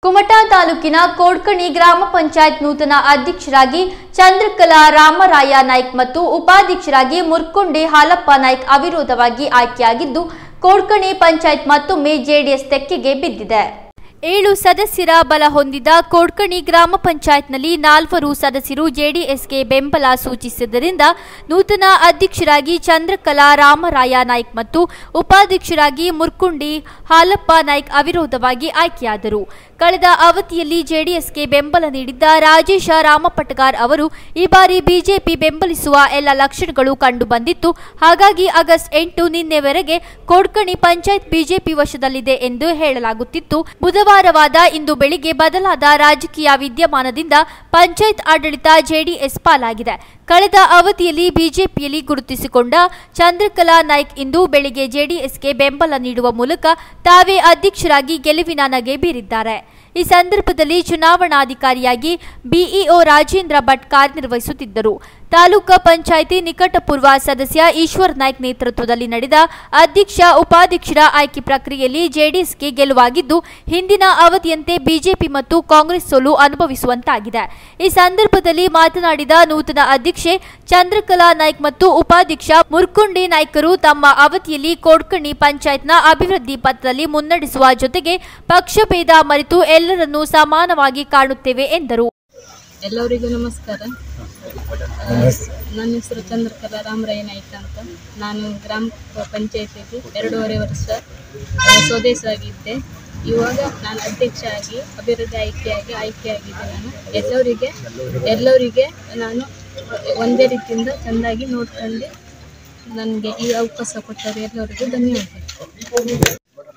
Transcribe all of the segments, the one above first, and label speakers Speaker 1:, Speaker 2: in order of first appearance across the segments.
Speaker 1: ಕುಮಟಾ ತಾಲೂಕಿನ ಕೋಡ್ಕಣಿ ಗ್ರಾಮ ಪಂಚಾಯತ್ ನೂತನ ಅಧ್ಯಕ್ಷರಾಗಿ ಚಂದ್ರಕಲಾ ರಾಮರಾಯ ನಾಯ್ಕ್ ಮತ್ತು ಉಪಾಧ್ಯಕ್ಷರಾಗಿ ಮುರ್ಕೊಂಡೆ ಹಾಲಪ್ಪ ನಾಯ್ಕ್ ಅವಿರೋಧವಾಗಿ ಆಯ್ಕೆಯಾಗಿದ್ದು ಕೋಡ್ಕಣಿ ಪಂಚಾಯತ್ ಮತ್ತೊಮ್ಮೆ ಜೆಡಿಎಸ್ ತೆಕ್ಕೆಗೆ ಬಿದ್ದಿದೆ ಏಳು ಸದಸ್ಯರ ಬಲ ಹೊಂದಿದ ಕೋಡ್ಕಣಿ ಗ್ರಾಮ ಪಂಚಾಯತ್ನಲ್ಲಿ ನಾಲ್ವರು ಸದಸ್ಯರು ಜೆಡಿಎಸ್ಗೆ ಬೆಂಬಲ ಸೂಚಿಸಿದ್ದರಿಂದ ನೂತನ ಅಧ್ಯಕ್ಷರಾಗಿ ಚಂದ್ರಕಲಾ ರಾಮರಾಯ ನಾಯ್ಕ್ ಮತ್ತು ಉಪಾಧ್ಯಕ್ಷರಾಗಿ ಮುರ್ಕುಂಡಿ ಹಾಲಪ್ಪ ನಾಯ್ಕ್ ಅವಿರೋಧವಾಗಿ ಆಯ್ಕೆಯಾದರು ಕಳೆದ ಅವಧಿಯಲ್ಲಿ ಜೆಡಿಎಸ್ಗೆ ಬೆಂಬಲ ನೀಡಿದ್ದ ರಾಜೇಶ ರಾಮಪಟಗಾರ್ ಅವರು ಈ ಬಾರಿ ಬಿಜೆಪಿ ಬೆಂಬಲಿಸುವ ಎಲ್ಲ ಲಕ್ಷಣಗಳು ಕಂಡುಬಂದಿತ್ತು ಹಾಗಾಗಿ ಆಗಸ್ಟ್ ಎಂಟು ನಿನ್ನೆವರೆಗೆ ಕೋಡ್ಕಣಿ ಪಂಚಾಯತ್ ಬಿಜೆಪಿ ವಶದಲ್ಲಿದೆ ಎಂದು ಹೇಳಲಾಗುತ್ತಿತ್ತು ಬುಧವಾರವಾದ ಇಂದು ಬೆಳಿಗ್ಗೆ ಬದಲಾದ ರಾಜಕೀಯ ವಿದ್ಯಮಾನದಿಂದ ಪಂಚಾಯತ್ ಆಡಳಿತ ಜೆಡಿಎಸ್ ಪಾಲಾಗಿದೆ ಕಳೆದ ಅವಧಿಯಲ್ಲಿ ಬಿಜೆಪಿಯಲ್ಲಿ ಗುರುತಿಸಿಕೊಂಡ ಚಂದ್ರಕಲಾ ನಾಯ್ಕ್ ಇಂದು ಬೆಳಿಗ್ಗೆ ಜೆಡಿಎಸ್ಗೆ ಬೆಂಬಲ ನೀಡುವ ಮೂಲಕ ತಾವೇ ಅಧ್ಯಕ್ಷರಾಗಿ ಗೆಲುವಿನ ನಗೆ ಬೀರಿದ್ದಾರೆ ಈ ಸಂದರ್ಭದಲ್ಲಿ ಚುನಾವಣಾಧಿಕಾರಿಯಾಗಿ ಬಿಇಒ ರಾಜೇಂದ್ರ ಭಟ್ ಕಾರ್ಯನಿರ್ವಹಿಸುತ್ತಿದ್ದರು ತಾಲೂಕಾ ಪಂಚಾಯಿತಿ ನಿಕಟಪೂರ್ವ ಸದಸ್ಯ ಈಶ್ವರ್ ನಾಯ್ಕ್ ನೇತೃತ್ವದಲ್ಲಿ ನಡೆದ ಅಧ್ಯಕ್ಷ ಉಪಾಧ್ಯಕ್ಷರ ಆಯ್ಕೆ ಪ್ರಕ್ರಿಯೆಯಲ್ಲಿ ಜೆಡಿಎಸ್ಗೆ ಗೆಲುವಾಗಿದ್ದು ಹಿಂದಿನ ಅವಧಿಯಂತೆ ಬಿಜೆಪಿ ಮತ್ತು ಕಾಂಗ್ರೆಸ್ ಸೋಲು ಅನುಭವಿಸುವಂತಾಗಿದೆ ಈ ಸಂದರ್ಭದಲ್ಲಿ ಮಾತನಾಡಿದ ನೂತನ ಅಧ್ಯಕ್ಷೆ ಚಂದ್ರಕಲಾ ನಾಯ್ಕ್ ಮತ್ತು ಉಪಾಧ್ಯಕ್ಷ ಮುರ್ಕುಂಡಿ ನಾಯ್ಕರು ತಮ್ಮ ಅವಧಿಯಲ್ಲಿ ಕೋಡ್ಕಣಿ ಪಂಚಾಯತ್ನ ಅಭಿವೃದ್ಧಿ ಪಥದಲ್ಲಿ ಮುನ್ನಡೆಸುವ ಜೊತೆಗೆ ಪಕ್ಷಭೇದ ಮರೆತು ಎಲ್ಲರನ್ನೂ ಸಮಾನವಾಗಿ ಕಾಣುತ್ತೇವೆ ಎಂದರು
Speaker 2: ಎಲ್ಲರಿಗೂ ನಮಸ್ಕಾರ ನನ್ನ ಹೆಸರು ಚಂದ್ರಕಲಾ ರಾಮರಾಯ ನಾಯ್ಕ ಅಂತ ನಾನು ಗ್ರಾಮ ಪಂಚಾಯತಿಗೆ ಎರಡೂವರೆ ವರ್ಷ ಆ, ಸ್ವದೇಶವಾಗಿದ್ದೆ ಇವಾಗ ನಾನು ಅಧ್ಯಕ್ಷ ಆಗಿ ಅಭಿವೃದ್ಧಿ ಆಯ್ಕೆಯಾಗಿ ಆಯ್ಕೆಯಾಗಿದ್ದೆ ನಾನು ಎಲ್ಲರಿಗೆ ಎಲ್ಲರಿಗೆ ನಾನು ಒಂದೇ ರೀತಿಯಿಂದ ಚೆಂದಾಗಿ ನೋಡ್ಕೊಂಡು ನನಗೆ ಈ ಅವಕಾಶ ಕೊಟ್ಟರು ಎಲ್ಲರಿಗೂ ಧನ್ಯವಾದ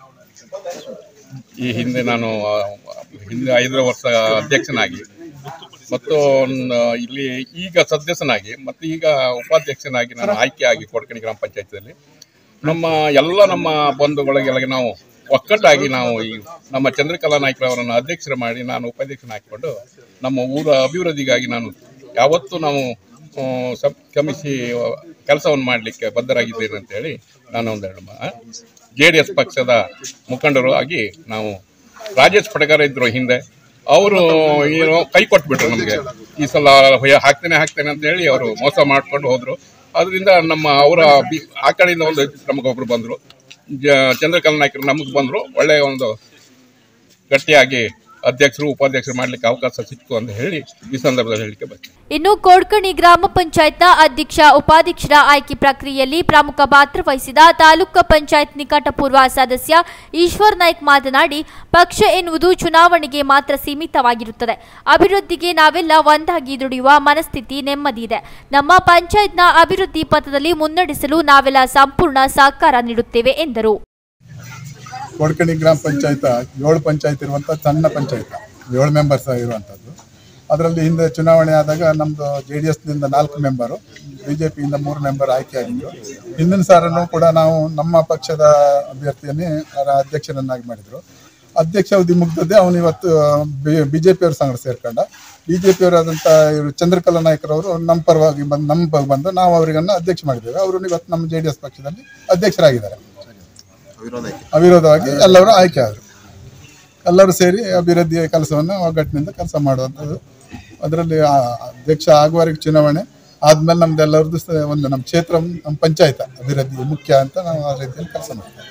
Speaker 3: ಈ ಹಿಂದೆ ನಾನು ಆ, ಹಿಂದೆ ಐದು ವರ್ಷ ಅಧ್ಯಕ್ಷನಾಗಿ ಮತ್ತು ನ- ಇಲ್ಲಿ ಈಗ ಸದಸ್ಯನಾಗಿ ಮತ್ತು ಈಗ ಉಪಾಧ್ಯಕ್ಷನಾಗಿ ನಾನು ಆಯ್ಕೆಯಾಗಿ ಕೊಡ್ಕಣಿ ಗ್ರಾಮ ಪಂಚಾಯತಿಯಲ್ಲಿ ನಮ್ಮ ಎಲ್ಲ ನಮ್ಮ ಬಂಧುಗಳಿಗೆಲ್ಲ ನಾವು ಒಕ್ಕಟ್ಟಾಗಿ ನಾವು ಈ ನಮ್ಮ ಚಂದ್ರಕಲಾ ನಾಯ್ಕರವರನ್ನು ಅಧ್ಯಕ್ಷರು ಮಾಡಿ ನಾನು ಉಪಾಧ್ಯಕ್ಷನ ಹಾಕಿಕೊಂಡು ನಮ್ಮ ಊರ ಅಭಿವೃದ್ಧಿಗಾಗಿ ನಾನು ಯಾವತ್ತೂ ನಾವು ಆ, ಸಬ್ ಕಮಿಷಿ ಕೆಲಸವನ್ನು ಮಾಡಲಿಕ್ಕೆ ಬದ್ಧರಾಗಿದ್ದೇನೆ ಅಂತೇಳಿ ನಾನು ಒಂದೆರಡು ಜೆ ಡಿ ಎಸ್ ಪಕ್ಷದ ಮುಖಂಡರು ಆಗಿ ನಾವು ರಾಜೇಶ್ ಪಟಗಾರ ಇದ್ರು ಹಿಂದೆ ಅವರು ಏನೋ ಕೈ ಕೊಟ್ಬಿಟ್ರು ನಮಗೆ ಈ ಸಲ ಹೊಯ- ಹಾಕ್ತೇನೆ ಹಾಕ್ತೇನೆ ಅಂತ ಹೇಳಿ ಅವರು ಮೋಸ ಮಾಡ್ಕೊಂಡು ಹೋದ್ರು ಅದರಿಂದ ನಮ್ಮ ಅವರ ಬಿ- ಆ ಕಡೆಯಿಂದ ಒಂದು ನಮಗೊಬ್ರು ಬಂದರು ಜ ಚಂದ್ರಕಲಾ ನಾಯ್ಕರು ನಮಗೆ ಬಂದರು ಒಳ್ಳೆಯ ಒಂದು ಗಟ್ಟಿಯಾಗಿ ಅಧ್ಯಕ್ಷರು ಉಪಾಧ್ಯಕ್ಷರು ಮಾಡಲಿಕ್ಕೆ ಅವಕಾಶ ಸಿಕ್ತು ಅಂತ ಹೇಳಿ ಈ ಸಂದರ್ಭದಲ್ಲಿ ಹೇಳಲಿಕ್ಕೆ ಬರ್ತೀನಿ
Speaker 1: ಇನ್ನು ಕೋಡ್ಕಣಿ ಗ್ರಾಮ ಪಂಚಾಯತ್ನ ಅಧ್ಯಕ್ಷ ಉಪಾಧ್ಯಕ್ಷರ ಆಯ್ಕೆ ಪ್ರಕ್ರಿಯೆಯಲ್ಲಿ ಪ್ರಮುಖ ಪಾತ್ರ ವಹಿಸಿದ ತಾಲೂಕು ಪಂಚಾಯತ್ ನಿಕಟಪೂರ್ವ ಸದಸ್ಯ ಈಶ್ವರ್ ನಾಯ್ಕ್ ಮಾತನಾಡಿ ಪಕ್ಷ ಎನ್ನುವುದು ಚುನಾವಣೆಗೆ ಮಾತ್ರ ಸೀಮಿತವಾಗಿರುತ್ತದೆ ಅಭಿವೃದ್ಧಿಗೆ ನಾವೆಲ್ಲ ಒಂದಾಗಿ ದುಡಿಯುವ ಮನಸ್ಥಿತಿ ನೆಮ್ಮದಿ ಇದೆ ನಮ್ಮ ಪಂಚಾಯತ್ನ ಅಭಿವೃದ್ಧಿ ಪಥದಲ್ಲಿ ಮುನ್ನಡೆಸಲು ನಾವೆಲ್ಲ ಸಂಪೂರ್ಣ ಸಹಕಾರ ನೀಡುತ್ತೇವೆ ಎಂದರು
Speaker 4: ಕೊಡ್ಕಣಿ ಗ್ರಾಮ ಪಂಚಾಯತ ಏಳು ಪಂಚಾಯತ್ ಇರುವಂಥ ಸಣ್ಣ ಪಂಚಾಯತ ಏಳು ಮೆಂಬರ್ಸ್ ಇರುವಂಥದ್ದು ಅದರಲ್ಲಿ ಹಿಂದೆ ಚುನಾವಣೆ ಆದಾಗ ನಮ್ಮದು ಜೆ ಡಿ ಎಸ್ನಿಂದ ನಾಲ್ಕು ಮೆಂಬರು ಬಿ ಜೆ ಪಿಯಿಂದ ಮೂರು ಮೆಂಬರ್ ಆಯ್ಕೆಯಾಗಿದ್ದರು ಹಿಂದಿನ ಸಾರನ್ನು ಕೂಡ ನಾವು ನಮ್ಮ ಪಕ್ಷದ ಅಭ್ಯರ್ಥಿಯನ್ನೇ ಅವರ ಅಧ್ಯಕ್ಷರನ್ನಾಗಿ ಮಾಡಿದರು ಅಧ್ಯಕ್ಷ ಅವಧಿ ಮುಗ್ದದ್ದೇ ಅವನು ಇವತ್ತು ಬಿ ಜೆ ಪಿಯವ್ರ ಸಂಗಡ ಸೇರ್ಕೊಂಡ ಬಿ ಜೆ ಪಿಯವರಾದಂಥ ಇವರು ಚಂದ್ರಕಲಾ ನಾಯ್ಕರವರು ನಮ್ಮ ಪರವಾಗಿ ಬಂದು ನಮ್ಮ ಪರ ಬಂದು ನಾವು ಅವರಿಗನ್ನು ಅಧ್ಯಕ್ಷ ಮಾಡಿದ್ದೇವೆ ಅವರು ಇವತ್ತು ನಮ್ಮ ಜೆ ಡಿ ಎಸ್ ಪಕ್ಷದಲ್ಲಿ ಅಧ್ಯಕ್ಷರಾಗಿದ್ದಾರೆ ಅವಿರೋಧವಾಗಿ ಎಲ್ಲರೂ ಆಯ್ಕೆ ಆದರು ಎಲ್ಲರೂ ಸೇರಿ ಅಭಿವೃದ್ಧಿಯ ಕೆಲಸವನ್ನು ಒಗ್ಗಟ್ಟಿನಿಂದ ಕೆಲಸ ಮಾಡುವಂಥದ್ದು ಅದರಲ್ಲಿ ಆ ಅಧ್ಯಕ್ಷ ಆಗುವವರೆಗೆ ಚುನಾವಣೆ ಆದ್ಮೇಲೆ ನಮ್ದು ಎಲ್ಲರದ್ದು ಸ- ಒಂದು ನಮ್ಮ ಕ್ಷೇತ್ರ ನಮ್ಮ ಪಂಚಾಯತ ಅಭಿವೃದ್ಧಿ ಮುಖ್ಯ ಅಂತ ನಾವು ಆ ರೀತಿಯಲ್ಲಿ ಕೆಲಸ ಮಾಡ್ತೇವೆ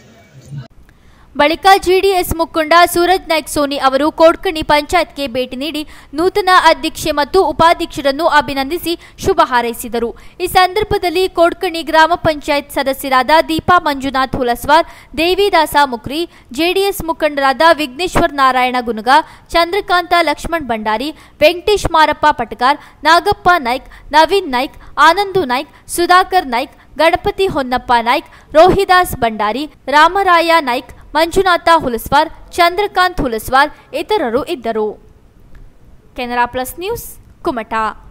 Speaker 1: ಬಳಿಕ ಜೆಡಿಎಸ್ ಮುಖಂಡ ಸೂರಜ್ ನಾಯ್ಕ್ ಸೋನಿ ಅವರು ಕೋಡ್ಕಣಿ ಪಂಚಾಯತ್ಗೆ ಭೇಟಿ ನೀಡಿ ನೂತನ ಅಧ್ಯಕ್ಷೆ ಮತ್ತು ಉಪಾಧ್ಯಕ್ಷರನ್ನು ಅಭಿನಂದಿಸಿ ಶುಭ ಹಾರೈಸಿದರು ಈ ಸಂದರ್ಭದಲ್ಲಿ ಕೋಡ್ಕಣಿ ಗ್ರಾಮ ಪಂಚಾಯತ್ ಸದಸ್ಯರಾದ ದೀಪಾ ಮಂಜುನಾಥ್ ಹುಲಸ್ವಾರ್ ದೇವಿದಾಸ ಮುಕ್ರಿ ಜೆಡಿಎಸ್ ಮುಖಂಡರಾದ ವಿಘ್ನೇಶ್ವರ್ ನಾರಾಯಣ ಗುನುಗ ಚಂದ್ರಕಾಂತ ಲಕ್ಷ್ಮಣ್ ಭಂಡಾರಿ ವೆಂಕಟೇಶ್ ಮಾರಪ್ಪ ಪಟಕಾರ್ ನಾಗಪ್ಪ ನಾಯ್ಕ್ ನವೀನ್ ನಾಯ್ಕ್ ಆನಂದು ನಾಯ್ಕ್ ಸುಧಾಕರ್ ನಾಯ್ಕ್ ಗಣಪತಿ ಹೊನ್ನಪ್ಪ ನಾಯ್ಕ್ ರೋಹಿದಾಸ್ ಭಂಡಾರಿ ರಾಮರಾಯ ನಾಯ್ಕ್ ಮಂಜುನಾಥ ಹುಲಸ್ವಾರ್ ಚಂದ್ರಕಾಂತ್ ಹುಲಸ್ವಾರ್ ಇತರರು ಇದ್ದರು ಕೆನರಾ ಪ್ಲಸ್ ನ್ಯೂಸ್ ಕುಮಟಾ